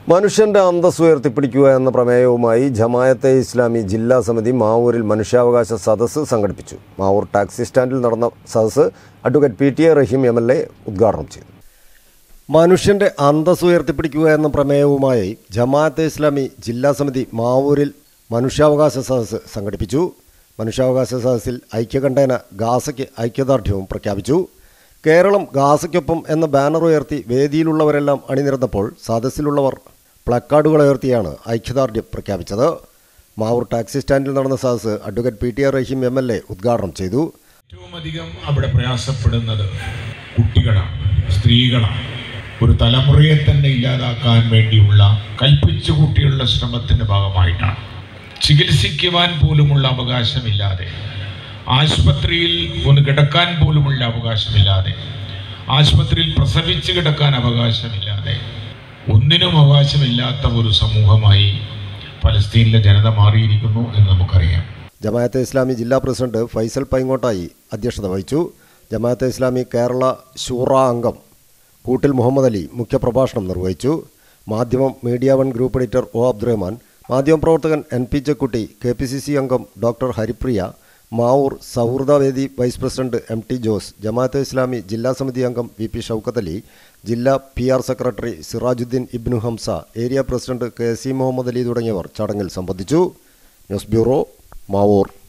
മനുഷ്യന്റെ അന്തസ് ഉയർത്തിപ്പിടിക്കുക എന്ന പ്രമേയവുമായി ജമായത്തെ ഇസ്ലാമി ജില്ലാ സമിതി മാവൂരിൽ മനുഷ്യാവകാശ സദസ്സ് സംഘടിപ്പിച്ചു മാവൂർ ടാക്സി സ്റ്റാൻഡിൽ നടന്ന സദസ്സ് advocate P T A Rahim M L A ഉദ്ഘാടനം ചെയ്തു മനുഷ്യന്റെ അന്തസ് ഉയർത്തിപ്പിടിക്കുക എന്ന പ്രമേയവുമായി ജമാഅത്തെ ഇസ്ലാമി ജില്ലാ സമിതി മാവൂരിൽ മനുഷ്യാവകാശ സദസ്സ് സംഘടിപ്പിച്ചു മനുഷ്യാവകാശ സദസ്സിൽ ഐക്യകണ്ഠേന ഗാസയ്ക്ക് ഐക്യദാർഢ്യവും പ്രഖ്യാപിച്ചു കേരളം ഗാസയ്ക്കൊപ്പം എന്ന ബാനർ ഉയർത്തി വേദിയിലുള്ളവരെല്ലാം അണിനിരന്നപ്പോൾ സദസ്സിലുള്ളവർ പ്ലക്കാർഡുകൾ ഉയർത്തിയാണ് ഐക്യദാർഢ്യം പ്രഖ്യാപിച്ചത് മാവൂർ ടാക്സി സ്റ്റാൻഡിൽ നടന്ന സദസ്സ് advocate P T R Rahim M L A ഉദ്ഘാടനം ചെയ്തു ഏറ്റവും അധികം അവിടെ പ്രയാസപ്പെടുന്നത് കുട്ടികളാണ് സ്ത്രീകളാണ് ഒരു തലമുറയെ തന്നെ ഇല്ലാതാക്കാൻ വേണ്ടിയുള്ള കൽപ്പിച്ചു കൂട്ടിയുള്ള ശ്രമത്തിന്റെ ഭാഗമായിട്ടാണ് ചികിത്സിക്കുവാൻ പോലുമുള്ള അവകാശമില്ലാതെ ആശുപത്രിയിൽ ഒന്ന് കിടക്കാൻ പോലുമുള്ള അവകാശമില്ലാതെ ആശുപത്രിയിൽ പ്രസവിച്ച് കിടക്കാൻ അവകാശമില്ലാതെ ഒന്നിനും അവകാശമില്ലാത്ത ഒരു സമൂഹമായി പലസ്തീനിലെ ജനത മാറിയിരിക്കുന്നു എന്ന് നമുക്കറിയാം ജമാഅത്തെ ഇസ്ലാമി ജില്ലാ പ്രസിഡന്റ് ഫൈസൽ പൈങ്ങോട്ടായി അധ്യക്ഷത വഹിച്ചു ജമാഅത്തെ ഇസ്ലാമി കേരള ശൂറ അംഗം കൂട്ടിൽ മുഹമ്മദ് അലി മുഖ്യപ്രഭാഷണം നിർവഹിച്ചു Madhyamam media one group editor O Abdurahman മാധ്യമപ്രവർത്തകൻ N P Chekkutty K P C C അംഗം ഡോക്ടർ ഹരിപ്രിയ മാവൂർ സൗഹൃദവേദി vice president M T Jose Jamaate Islami ജില്ലാ സമിതി അംഗം വി പി ഷൗക്കത്ത് അലി ജില്ലാ P R secretary Sirajuddin Ibnu Hamza area president K C Muhammad Ali തുടങ്ങിയവർ ചടങ്ങിൽ സംബന്ധിച്ചു ന്യൂസ് ബ്യൂറോ മാവൂർ